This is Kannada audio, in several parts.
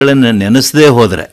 ಗಳನ್ನ ನೆನೆಸದೇ ಹೋದರೆ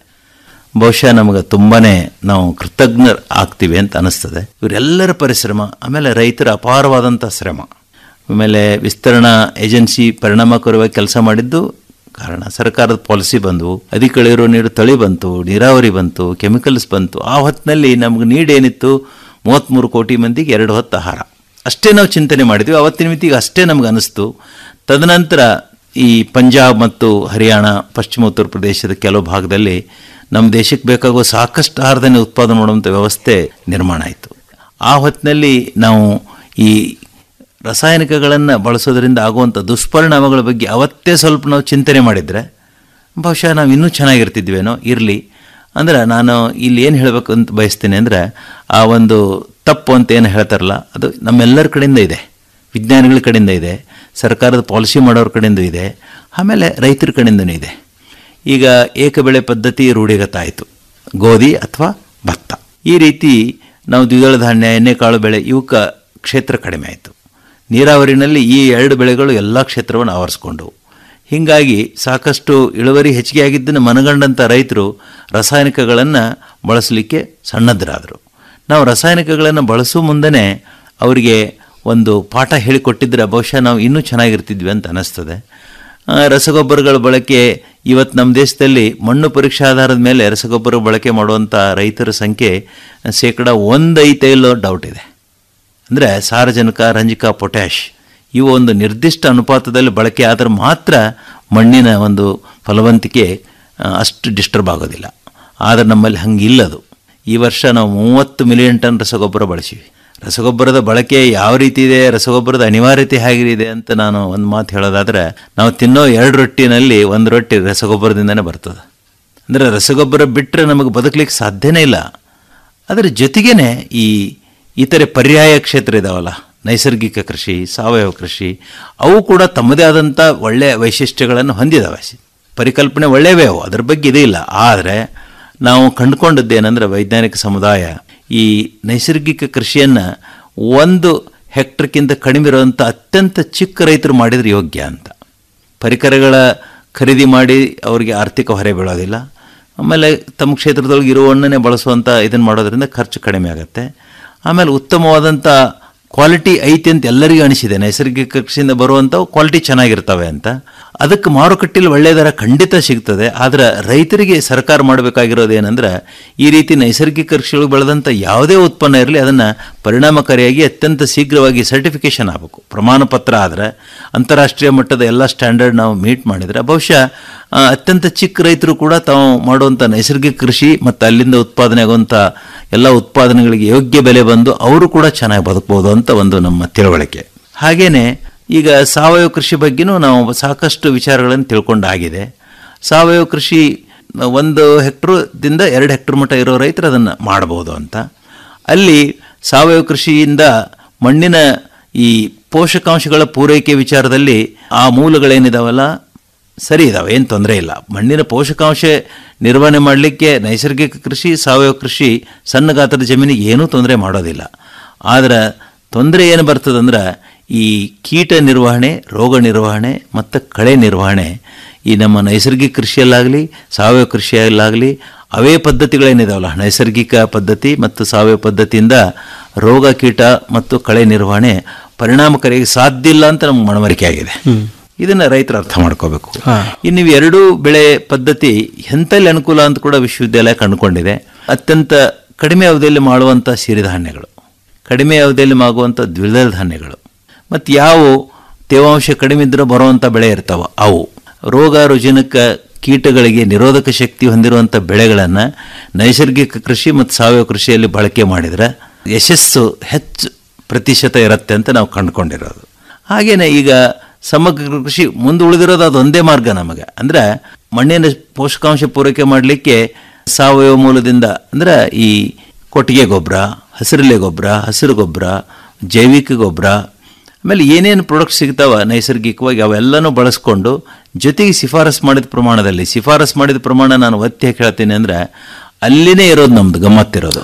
ಬಹುಶಃ ನಮಗೆ ತುಂಬಾನೇ ನಾವು ಕೃತಜ್ಞ ಆಗ್ತೀವಿ ಅಂತ ಅನಿಸ್ತದೆ ಇವರೆಲ್ಲರ ಪರಿಶ್ರಮ ಆಮೇಲೆ ರೈತರ ಅಪಾರವಾದಂಥ ಶ್ರಮ ಆಮೇಲೆ ವಿಸ್ತರಣಾ ಏಜೆನ್ಸಿ ಪರಿಣಾಮಕಾರಿಯಾಗಿ ಕೆಲಸ ಮಾಡಿದ್ದು ಕಾರಣ ಸರ್ಕಾರದ ಪಾಲಿಸಿ ಬಂದವು ಅಧಿಕ ಇಳಿರೋ ನೀರು ತಳಿ ಬಂತು ನೀರಾವರಿ ಬಂತು ಕೆಮಿಕಲ್ಸ್ ಬಂತು ಆ ಹೊತ್ತಿನಲ್ಲಿ ನಮ್ಗೆ ನೀಡ್ ಏನಿತ್ತು ಮೂವತ್ತ್ಮೂರು ಕೋಟಿ ಮಂದಿಗೆ ಎರಡು ಹೊತ್ತು ಆಹಾರ ಅಷ್ಟೇ ನಾವು ಚಿಂತನೆ ಮಾಡಿದ್ವಿ ಅವತ್ತಿನ ಮಿತಿಗೆ ಅಷ್ಟೇ ನಮ್ಗೆ ಅನಿಸ್ತು ತದನಂತರ ಈ ಪಂಜಾಬ್ ಮತ್ತು ಹರಿಯಾಣ ಪಶ್ಚಿಮ ಉತ್ತರ ಪ್ರದೇಶದ ಕೆಲವು ಭಾಗದಲ್ಲಿ ನಮ್ಮ ದೇಶಕ್ಕೆ ಬೇಕಾಗುವ ಸಾಕಷ್ಟು ಆಹಾರಧಾನ್ಯ ಉತ್ಪಾದನೆ ಮಾಡುವಂಥ ವ್ಯವಸ್ಥೆ ನಿರ್ಮಾಣ ಆಯಿತು ಆ ಹೊತ್ತಿನಲ್ಲಿ ನಾವು ಈ ರಾಸಾಯನಿಕಗಳನ್ನು ಬಳಸೋದ್ರಿಂದ ಆಗುವಂಥ ದುಷ್ಪರಿಣಾಮಗಳ ಬಗ್ಗೆ ಅವತ್ತೇ ಸ್ವಲ್ಪ ನಾವು ಚಿಂತನೆ ಮಾಡಿದರೆ ಬಹುಶಃ ನಾವು ಇನ್ನೂ ಚೆನ್ನಾಗಿರ್ತಿದ್ವೇನೋ ಇರಲಿ ಅಂದ್ರೆ ನಾನು ಇಲ್ಲಿ ಏನು ಹೇಳಬೇಕು ಅಂತ ಬಯಸ್ತೀನಿ ಅಂದರೆ ಆ ಒಂದು ತಪ್ಪು ಅಂತ ಏನು ಹೇಳ್ತಾರಲ್ಲ ಅದು ನಮ್ಮೆಲ್ಲರ ಕಡೆಯಿಂದ ಇದೆ ವಿಜ್ಞಾನಿಗಳ ಕಡೆಯಿಂದ ಇದೆ ಸರ್ಕಾರದ ಪಾಲಿಸಿ ಮಾಡೋರ ಕಡೆಯಿಂದ ಇದೆ ಆಮೇಲೆ ರೈತರ ಕಡೆಯಿಂದನೂ ಇದೆ ಈಗ ಏಕಬೆಳೆ ಪದ್ಧತಿ ರೂಢಿಗತ ಆಯಿತು ಗೋಧಿ ಅಥವಾ ಭತ್ತ ಈ ರೀತಿ ನಾವು ದ್ವಿದಳ ಧಾನ್ಯ ಎಣ್ಣೆಕಾಳು ಬೆಳೆ ಇವಕ್ಕ ಕ್ಷೇತ್ರ ಕಡಿಮೆ ಆಯಿತು ನೀರಾವರಿನಲ್ಲಿ ಈ ಎರಡು ಬೆಳೆಗಳು ಎಲ್ಲ ಕ್ಷೇತ್ರವನ್ನು ಆವರಿಸ್ಕೊಂಡವು ಹೀಗಾಗಿ ಸಾಕಷ್ಟು ಇಳುವರಿ ಹೆಚ್ಚಿಗೆ ಆಗಿದ್ದನ್ನು ಮನಗಂಡಂಥ ರೈತರು ರಾಸಾಯನಿಕಗಳನ್ನು ಬಳಸಲಿಕ್ಕೆ ಸನ್ನದ್ಧರಾದರು ನಾವು ರಾಸಾಯನಿಕಗಳನ್ನು ಬಳಸೋ ಮುಂದೆನೇ ಅವರಿಗೆ ಒಂದು ಪಾಠ ಹೇಳಿಕೊಟ್ಟಿದ್ರೆ ಬಹುಶಃ ನಾವು ಇನ್ನೂ ಚೆನ್ನಾಗಿರ್ತಿದ್ವಿ ಅಂತ ಅನ್ನಿಸ್ತದೆ ಆ, ರಸಗೊಬ್ಬರಗಳ ಬಳಕೆ ಇವತ್ತು ನಮ್ಮ ದೇಶದಲ್ಲಿ ಮಣ್ಣು ಪರೀಕ್ಷಾ ಆಧಾರದ ಮೇಲೆ ರಸಗೊಬ್ಬರ ಬಳಕೆ ಮಾಡುವಂಥ ರೈತರ ಸಂಖ್ಯೆ ಶೇಕಡ ಒಂದು ಐತೆ ಇಲ್ಲೋ ಡೌಟ್ ಇದೆ ಅಂದರೆ ಸಾರಜನಕ ರಂಜಕ ಪೊಟ್ಯಾಷ್ ಇವು ಒಂದು ನಿರ್ದಿಷ್ಟ ಅನುಪಾತದಲ್ಲಿ ಬಳಕೆ ಆದರೆ ಮಾತ್ರ ಮಣ್ಣಿನ ಒಂದು ಫಲವಂತಿಕೆ ಆ, ಅಷ್ಟು ಡಿಸ್ಟರ್ಬ್ ಆಗೋದಿಲ್ಲ ಆದರೆ ನಮ್ಮಲ್ಲಿ ಹಂಗಿಲ್ಲದು ಈ ವರ್ಷ ನಾವು ಮೂವತ್ತು ಮಿಲಿಯನ್ ಟನ್ ರಸಗೊಬ್ಬರ ಬಳಸಿವಿ ರಸಗೊಬ್ಬರದ ಬಳಕೆ ಯಾವ ರೀತಿ ಇದೆ ರಸಗೊಬ್ಬರದ ಅನಿವಾರ್ಯತೆ ಹೇಗಿದೆ ಅಂತ ನಾನು ಒಂದು ಮಾತು ಹೇಳೋದಾದರೆ ನಾವು ತಿನ್ನೋ ಎರಡು ರೊಟ್ಟಿನಲ್ಲಿ ಒಂದು ರೊಟ್ಟಿ ರಸಗೊಬ್ಬರದಿಂದನೇ ಬರ್ತದೆ ಅಂದರೆ ರಸಗೊಬ್ಬರ ಬಿಟ್ಟರೆ ನಮಗೆ ಬದುಕಲಿಕ್ಕೆ ಸಾಧ್ಯನೇ ಇಲ್ಲ ಅದರ ಜೊತೆಗೇನೆ ಈ ಇತರೆ ಪರ್ಯಾಯ ಕ್ಷೇತ್ರ ಇದಾವಲ್ಲ ನೈಸರ್ಗಿಕ ಕೃಷಿ ಸಾವಯವ ಕೃಷಿ ಅವು ಕೂಡ ತಮ್ಮದೇ ಆದಂಥ ಒಳ್ಳೆಯ ವೈಶಿಷ್ಟ್ಯಗಳನ್ನು ಹೊಂದಿದಾವೆ ಪರಿಕಲ್ಪನೆ ಒಳ್ಳೆಯವೇ ಅವು ಅದ್ರ ಬಗ್ಗೆ ಇದೇ ಇಲ್ಲ ಆದರೆ ನಾವು ಕಂಡುಕೊಂಡದ್ದೇನೆಂದರೆ ವೈಜ್ಞಾನಿಕ ಸಮುದಾಯ ಈ ನೈಸರ್ಗಿಕ ಕೃಷಿಯನ್ನು ಒಂದು ಹೆಕ್ಟರ್ಕ್ಕಿಂತ ಕಡಿಮೆ ಇರುವಂಥ ಅತ್ಯಂತ ಚಿಕ್ಕ ರೈತರು ಮಾಡಿದರೆ ಯೋಗ್ಯ ಅಂತ ಪರಿಕರಗಳ ಖರೀದಿ ಮಾಡಿ ಅವರಿಗೆ ಆರ್ಥಿಕ ಹೊರೆ ಬೀಳೋದಿಲ್ಲ ಆಮೇಲೆ ತಮ್ಮ ಕ್ಷೇತ್ರದೊಳಗೆ ಇರುವ ಹಣ್ಣನ್ನೇ ಬಳಸುವಂಥ ಇದನ್ನು ಮಾಡೋದ್ರಿಂದ ಖರ್ಚು ಕಡಿಮೆ ಆಗುತ್ತೆ ಆಮೇಲೆ ಉತ್ತಮವಾದಂಥ ಕ್ವಾಲಿಟಿ ಐತಿ ಅಂತ ಎಲ್ಲರಿಗೂ ಅನಿಸಿದೆ ನೈಸರ್ಗಿಕ ಕೃಷಿಯಿಂದ ಬರುವಂಥವು ಕ್ವಾಲಿಟಿ ಚೆನ್ನಾಗಿರ್ತವೆ ಅಂತ ಅದಕ್ಕೆ ಮಾರುಕಟ್ಟೆಯಲ್ಲಿ ಒಳ್ಳೆಯ ದರ ಖಂಡಿತ ಸಿಗ್ತದೆ ಆದರೆ ರೈತರಿಗೆ ಸರ್ಕಾರ ಮಾಡಬೇಕಾಗಿರೋದು ಏನಂದ್ರೆ ಈ ರೀತಿ ನೈಸರ್ಗಿಕ ಕೃಷಿಯೊಳಗೆ ಬೆಳೆದಂಥ ಯಾವುದೇ ಉತ್ಪನ್ನ ಇರಲಿ ಅದನ್ನು ಪರಿಣಾಮಕಾರಿಯಾಗಿ ಅತ್ಯಂತ ಶೀಘ್ರವಾಗಿ ಸರ್ಟಿಫಿಕೇಷನ್ ಆಗಬೇಕು ಪ್ರಮಾಣ ಪತ್ರ ಆದರೆ ಅಂತಾರಾಷ್ಟ್ರೀಯ ಮಟ್ಟದ ಎಲ್ಲ ಸ್ಟ್ಯಾಂಡರ್ಡ್ ನಾವು ಮೀಟ್ ಮಾಡಿದರೆ ಬಹುಶಃ ಆ, ಅತ್ಯಂತ ಚಿಕ್ಕ ರೈತರು ಕೂಡ ತಾವು ಮಾಡುವಂಥ ನೈಸರ್ಗಿಕ ಕೃಷಿ ಮತ್ತು ಅಲ್ಲಿಂದ ಉತ್ಪಾದನೆ ಆಗುವಂಥ ಎಲ್ಲ ಉತ್ಪಾದನೆಗಳಿಗೆ ಯೋಗ್ಯ ಬೆಲೆ ಬಂದು ಅವರು ಕೂಡ ಚೆನ್ನಾಗಿ ಬದುಕಬಹುದು ಅಂತ ಒಂದು ನಮ್ಮ ತಿಳುವಳಿಕೆ ಹಾಗೇನೆ ಈಗ ಸಾವಯವ ಕೃಷಿ ಬಗ್ಗೆನೂ ನಾವು ಸಾಕಷ್ಟು ವಿಚಾರಗಳನ್ನು ತಿಳ್ಕೊಂಡಾಗಿದೆ ಸಾವಯವ ಕೃಷಿ ಒಂದು ಹೆಕ್ಟರ್ದಿಂದ ಎರಡು ಹೆಕ್ಟರ್ ಮಟ್ಟ ಇರೋ ರೈತರು ಅದನ್ನು ಮಾಡಬಹುದು ಅಂತ ಅಲ್ಲಿ ಸಾವಯವ ಕೃಷಿಯಿಂದ ಮಣ್ಣಿನ ಈ ಪೋಷಕಾಂಶಗಳ ಪೂರೈಕೆ ವಿಚಾರದಲ್ಲಿ ಆ ಮೂಲಗಳೇನಿದಾವಲ್ಲ ಸರಿ ಇದಾವೆ ಏನು ತೊಂದರೆ ಇಲ್ಲ ಮಣ್ಣಿನ ಪೋಷಕಾಂಶ ನಿರ್ವಹಣೆ ಮಾಡಲಿಕ್ಕೆ ನೈಸರ್ಗಿಕ ಕೃಷಿ ಸಾವಯವ ಕೃಷಿ ಸಣ್ಣ ಗಾತ್ರದ ಜಮೀನಿಗೆ ಏನೂ ತೊಂದರೆ ಮಾಡೋದಿಲ್ಲ ಆದರೆ ತೊಂದರೆ ಏನು ಬರ್ತದಂದ್ರೆ ಈ ಕೀಟ ನಿರ್ವಹಣೆ ರೋಗ ನಿರ್ವಹಣೆ ಮತ್ತು ಕಳೆ ನಿರ್ವಹಣೆ ಈ ನಮ್ಮ ನೈಸರ್ಗಿಕ ಕೃಷಿಯಲ್ಲಾಗಲಿ ಸಾವಯವ ಕೃಷಿಯಲ್ಲಾಗಲಿ ಅವೇ ಪದ್ಧತಿಗಳೇನಿದಾವಲ್ಲ ನೈಸರ್ಗಿಕ ಪದ್ಧತಿ ಮತ್ತು ಸಾವಯವ ಪದ್ಧತಿಯಿಂದ ರೋಗ ಕೀಟ ಮತ್ತು ಕಳೆ ನಿರ್ವಹಣೆ ಪರಿಣಾಮಕಾರಿಯಾಗಿ ಸಾಧ್ಯ ಇಲ್ಲ ಅಂತ ನಮ್ಗೆ ಮನವರಿಕೆ ಆಗಿದೆ ಇದನ್ನ ರೈತರು ಅರ್ಥ ಮಾಡ್ಕೋಬೇಕು ಇನ್ನು ಇವು ಎರಡೂ ಬೆಳೆ ಪದ್ಧತಿ ಎಂತಲ್ಲಿ ಅನುಕೂಲ ಅಂತ ಕೂಡ ವಿಶ್ವವಿದ್ಯಾಲಯ ಕಂಡುಕೊಂಡಿದೆ ಅತ್ಯಂತ ಕಡಿಮೆ ಅವಧಿಯಲ್ಲಿ ಮಾಡುವಂಥ ಸಿರಿಧಾನ್ಯಗಳು ಕಡಿಮೆ ಅವಧಿಯಲ್ಲಿ ಆಗುವಂಥ ದ್ವಿದಳ ಧಾನ್ಯಗಳು ಮತ್ತು ಯಾವ ತೇವಾಂಶ ಕಡಿಮೆ ಇದ್ರೂ ಬರುವಂಥ ಬೆಳೆ ಇರ್ತಾವ ಅವು ರೋಗ ರುಜಿನಕ ಕೀಟಗಳಿಗೆ ನಿರೋಧಕ ಶಕ್ತಿ ಹೊಂದಿರುವಂಥ ಬೆಳೆಗಳನ್ನು ನೈಸರ್ಗಿಕ ಕೃಷಿ ಮತ್ತು ಸಾವಯವ ಕೃಷಿಯಲ್ಲಿ ಬಳಕೆ ಮಾಡಿದರೆ ಯಶಸ್ಸು ಹೆಚ್ಚು ಪ್ರತಿಶತ ಇರುತ್ತೆ ಅಂತ ನಾವು ಕಂಡುಕೊಂಡಿರೋದು ಹಾಗೇನೆ ಈಗ ಸಮಗ್ರ ಕೃಷಿ ಮುಂದೆ ಉಳಿದಿರೋದು ಅದೊಂದೇ ಮಾರ್ಗ ನಮಗೆ ಅಂದರೆ ಮಣ್ಣಿನ ಪೋಷಕಾಂಶ ಪೂರೈಕೆ ಮಾಡಲಿಕ್ಕೆ ಸಾವಯವ ಮೂಲದಿಂದ ಅಂದರೆ ಈ ಕೊಟ್ಟಿಗೆ ಗೊಬ್ಬರ ಹಸಿರೆಲೆ ಗೊಬ್ಬರ ಹಸಿರು ಗೊಬ್ಬರ ಜೈವಿಕ ಗೊಬ್ಬರ ಆಮೇಲೆ ಏನೇನು ಪ್ರಾಡಕ್ಟ್ ಸಿಗ್ತಾವ ನೈಸರ್ಗಿಕವಾಗಿ ಅವೆಲ್ಲನೂ ಬಳಸ್ಕೊಂಡು ಜೊತೆಗೆ ಶಿಫಾರಸ್ ಮಾಡಿದ ಪ್ರಮಾಣದಲ್ಲಿ ಶಿಫಾರಸ್ ಮಾಡಿದ ಪ್ರಮಾಣ ನಾನು ಒತ್ತಿ ಯಾಕೆ ಹೇಳ್ತೀನಿ ಅಂದರೆ ಅಲ್ಲಿನೇ ಇರೋದು ನಮ್ದು ಗಮ್ಮತ್ತಿರೋದು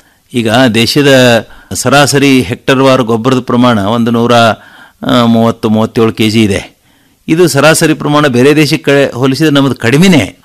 ಈಗ ದೇಶದ ಸರಾಸರಿ ಹೆಕ್ಟರ್ವಾರು ಗೊಬ್ಬರದ ಪ್ರಮಾಣ ಒಂದು ನೂರ ಆ, ಮೂವತ್ತು ಮೂವತ್ತೇಳು ಕೆ ಜಿ ಇದೆ ಇದು ಸರಾಸರಿ ಪ್ರಮಾಣ ಬೇರೆ ದೇಶಕ್ಕೆ ಹೋಲಿಸಿದ್ರೆ ನಮ್ಮದು ಕಡಿಮೆನೇ